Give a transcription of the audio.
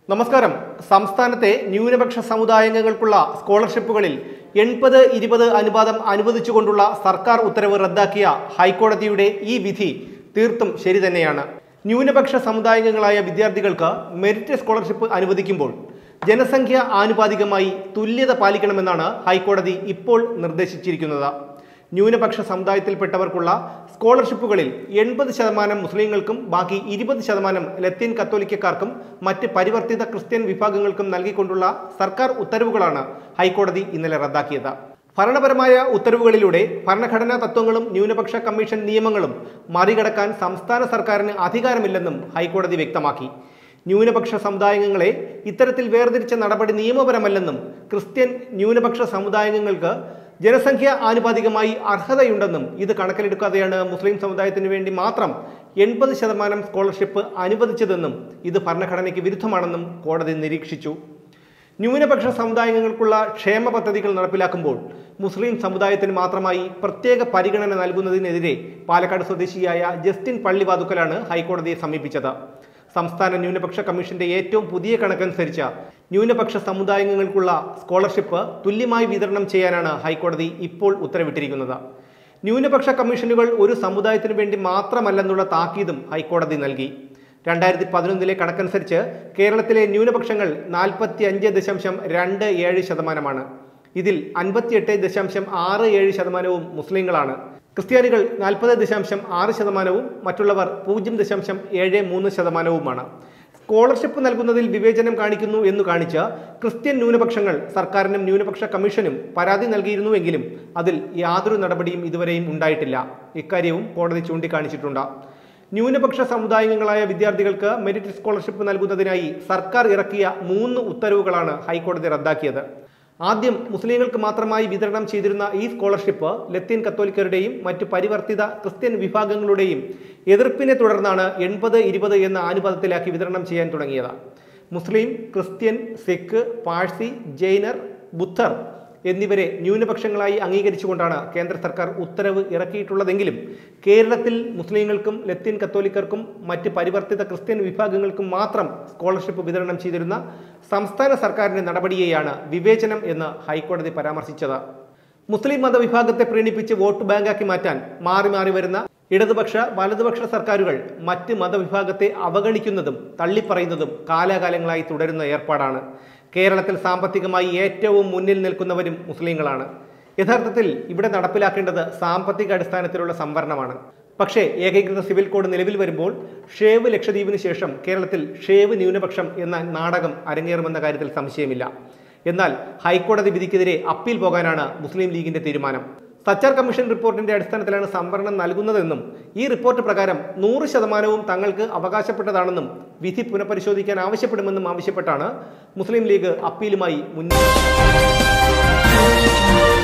നമസ്കാരം സംസ്ഥാനത്തെ ന്യൂനപക്ഷ സമുദായാംഗങ്ങൾക്കുള്ള സ്കോളർഷിപ്പുകളിൽ എൺപത് ഇരുപത് അനുപാതം അനുവദിച്ചുകൊണ്ടുള്ള സർക്കാർ ഉത്തരവ് റദ്ദാക്കിയ ഹൈക്കോടതിയുടെ ഈ വിധി തീർത്തും ശരി തന്നെയാണ് ന്യൂനപക്ഷ സമുദായാംഗങ്ങളായ വിദ്യാർത്ഥികൾക്ക് മെറിറ്റ് സ്കോളർഷിപ്പ് അനുവദിക്കുമ്പോൾ ജനസംഖ്യ ആനുപാതികമായി തുല്യത പാലിക്കണമെന്നാണ് ഹൈക്കോടതി ഇപ്പോൾ നിർദ്ദേശിച്ചിരിക്കുന്നത് ന്യൂനപക്ഷ സമുദായത്തിൽപ്പെട്ടവർക്കുള്ള സ്കോളർഷിപ്പുകളിൽ എൺപത് ശതമാനം മുസ്ലിങ്ങൾക്കും ബാക്കി ഇരുപത് ശതമാനം ലത്തീൻ കത്തോലിക്കക്കാർക്കും മറ്റ് പരിവർത്തിത ക്രിസ്ത്യൻ വിഭാഗങ്ങൾക്കും നൽകിക്കൊണ്ടുള്ള സർക്കാർ ഉത്തരവുകളാണ് ഹൈക്കോടതി ഇന്നലെ റദ്ദാക്കിയത് ഭരണപരമായ ഉത്തരവുകളിലൂടെ ഭരണഘടനാ തത്വങ്ങളും ന്യൂനപക്ഷ കമ്മീഷൻ നിയമങ്ങളും മറികടക്കാൻ സംസ്ഥാന സർക്കാരിന് അധികാരമില്ലെന്നും ഹൈക്കോടതി വ്യക്തമാക്കി ന്യൂനപക്ഷ സമുദായങ്ങളെ ഇത്തരത്തിൽ വേർതിരിച്ച നടപടി നിയമപരമല്ലെന്നും ക്രിസ്ത്യൻ ന്യൂനപക്ഷ സമുദായങ്ങൾക്ക് ജനസംഖ്യ ആനുപാതികമായി അർഹതയുണ്ടെന്നും ഇത് കണക്കിലെടുക്കാതെയാണ് മുസ്ലിം സമുദായത്തിന് വേണ്ടി മാത്രം എൺപത് ശതമാനം സ്കോളർഷിപ്പ് അനുവദിച്ചതെന്നും ഇത് ഭരണഘടനയ്ക്ക് വിരുദ്ധമാണെന്നും കോടതി നിരീക്ഷിച്ചു ന്യൂനപക്ഷ സമുദായങ്ങൾക്കുള്ള ക്ഷേമ പദ്ധതികൾ നടപ്പിലാക്കുമ്പോൾ മുസ്ലിം സമുദായത്തിന് മാത്രമായി പ്രത്യേക പരിഗണന നൽകുന്നതിനെതിരെ പാലക്കാട് സ്വദേശിയായ ജസ്റ്റിൻ പള്ളിവാതുക്കലാണ് ഹൈക്കോടതിയെ സമീപിച്ചത് സംസ്ഥാന ന്യൂനപക്ഷ കമ്മീഷന്റെ ഏറ്റവും പുതിയ കണക്കനുസരിച്ച് ന്യൂനപക്ഷ സമുദായങ്ങൾക്കുള്ള സ്കോളർഷിപ്പ് തുല്യമായി വിതരണം ചെയ്യാനാണ് ഹൈക്കോടതി ഇപ്പോൾ ഉത്തരവിട്ടിരിക്കുന്നത് ന്യൂനപക്ഷ കമ്മീഷനുകൾ ഒരു സമുദായത്തിനു വേണ്ടി മാത്രമല്ലെന്നുള്ള താക്കീതും ഹൈക്കോടതി നൽകി രണ്ടായിരത്തി പതിനൊന്നിലെ കണക്കനുസരിച്ച് കേരളത്തിലെ ന്യൂനപക്ഷങ്ങൾ നാൽപ്പത്തി അഞ്ച് ദശാംശം രണ്ട് ഏഴ് ശതമാനമാണ് ഇതിൽ അൻപത്തിയെട്ട് ദശാംശം ആറ് ഏഴ് ശതമാനവും മുസ്ലിങ്ങളാണ് ക്രിസ്ത്യാനികൾ നാൽപ്പത് ദശാംശം ആറ് ശതമാനവും മറ്റുള്ളവർ പൂജ്യം ദശാംശം ഏഴ് മൂന്ന് ശതമാനവുമാണ് സ്കോളർഷിപ്പ് നൽകുന്നതിൽ വിവേചനം കാണിക്കുന്നു എന്ന് കാണിച്ച് ക്രിസ്ത്യൻ ന്യൂനപക്ഷങ്ങൾ സർക്കാരിനും ന്യൂനപക്ഷ കമ്മീഷനും പരാതി നൽകിയിരുന്നുവെങ്കിലും അതിൽ യാതൊരു നടപടിയും ഇതുവരെയും ഉണ്ടായിട്ടില്ല ഇക്കാര്യവും കോടതി ചൂണ്ടിക്കാണിച്ചിട്ടുണ്ട് ന്യൂനപക്ഷ സമുദായങ്ങളായ വിദ്യാർത്ഥികൾക്ക് മെറിറ്റ് സ്കോളർഷിപ്പ് നൽകുന്നതിനായി സർക്കാർ ഇറക്കിയ മൂന്ന് ഉത്തരവുകളാണ് ഹൈക്കോടതി റദ്ദാക്കിയത് ആദ്യം മുസ്ലിങ്ങൾക്ക് മാത്രമായി വിതരണം ചെയ്തിരുന്ന ഈ സ്കോളർഷിപ്പ് ലത്തീൻ കത്തോലിക്കരുടെയും മറ്റ് പരിവർത്തിത ക്രിസ്ത്യൻ വിഭാഗങ്ങളുടെയും എതിർപ്പിനെ തുടർന്നാണ് എൺപത് ഇരുപത് എന്ന ആനുപാതത്തിലാക്കി വിതരണം ചെയ്യാൻ തുടങ്ങിയത് മുസ്ലിം ക്രിസ്ത്യൻ സിഖ് പാഴ്സി ജൈനർ ബുദ്ധർ എന്നിവരെ ന്യൂനപക്ഷങ്ങളായി അംഗീകരിച്ചുകൊണ്ടാണ് കേന്ദ്ര സർക്കാർ ഉത്തരവ് ഇറക്കിയിട്ടുള്ളതെങ്കിലും കേരളത്തിൽ മുസ്ലിങ്ങൾക്കും ലത്തീൻ കത്തോലിക്കർക്കും മറ്റ് പരിവർത്തിത ക്രിസ്ത്യൻ വിഭാഗങ്ങൾക്കും മാത്രം സ്കോളർഷിപ്പ് വിതരണം ചെയ്തിരുന്ന സംസ്ഥാന സർക്കാരിന്റെ നടപടിയെയാണ് വിവേചനം എന്ന് ഹൈക്കോടതി പരാമർശിച്ചത് മുസ്ലിം മതവിഭാഗത്തെ പ്രീണിപ്പിച്ച് വോട്ട് ബാങ്കാക്കി മാറ്റാൻ മാറി മാറി വരുന്ന ഇടതുപക്ഷ വലതുപക്ഷ സർക്കാരുകൾ മറ്റ് മതവിഭാഗത്തെ അവഗണിക്കുന്നതും തള്ളിപ്പറയുന്നതും കാലാകാലങ്ങളായി തുടരുന്ന ഏർപ്പാടാണ് കേരളത്തിൽ സാമ്പത്തികമായി ഏറ്റവും മുന്നിൽ നിൽക്കുന്നവരും മുസ്ലിങ്ങളാണ് യഥാർത്ഥത്തിൽ ഇവിടെ നടപ്പിലാക്കേണ്ടത് സാമ്പത്തിക അടിസ്ഥാനത്തിലുള്ള സംവരണമാണ് പക്ഷേ ഏകീകൃത സിവിൽ കോഡ് നിലവിൽ വരുമ്പോൾ ഷേവ് ലക്ഷദ്വീപിന് ശേഷം കേരളത്തിൽ ഷേവ് ന്യൂനപക്ഷം എന്ന നാടകം അരങ്ങേറുമെന്ന കാര്യത്തിൽ സംശയമില്ല എന്നാൽ ഹൈക്കോടതി വിധിക്കെതിരെ അപ്പീൽ പോകാനാണ് മുസ്ലിം ലീഗിന്റെ തീരുമാനം സച്ചാർ കമ്മീഷൻ റിപ്പോർട്ടിന്റെ അടിസ്ഥാനത്തിലാണ് സംവരണം നൽകുന്നതെന്നും ഈ റിപ്പോർട്ട് പ്രകാരം നൂറ് ശതമാനവും തങ്ങൾക്ക് അവകാശപ്പെട്ടതാണെന്നും വിധി പുനഃപരിശോധിക്കാൻ ആവശ്യപ്പെടുമെന്നും ആവശ്യപ്പെട്ടാണ് മുസ്ലിം ലീഗ് അപ്പീലുമായി മുന്നോട്ട്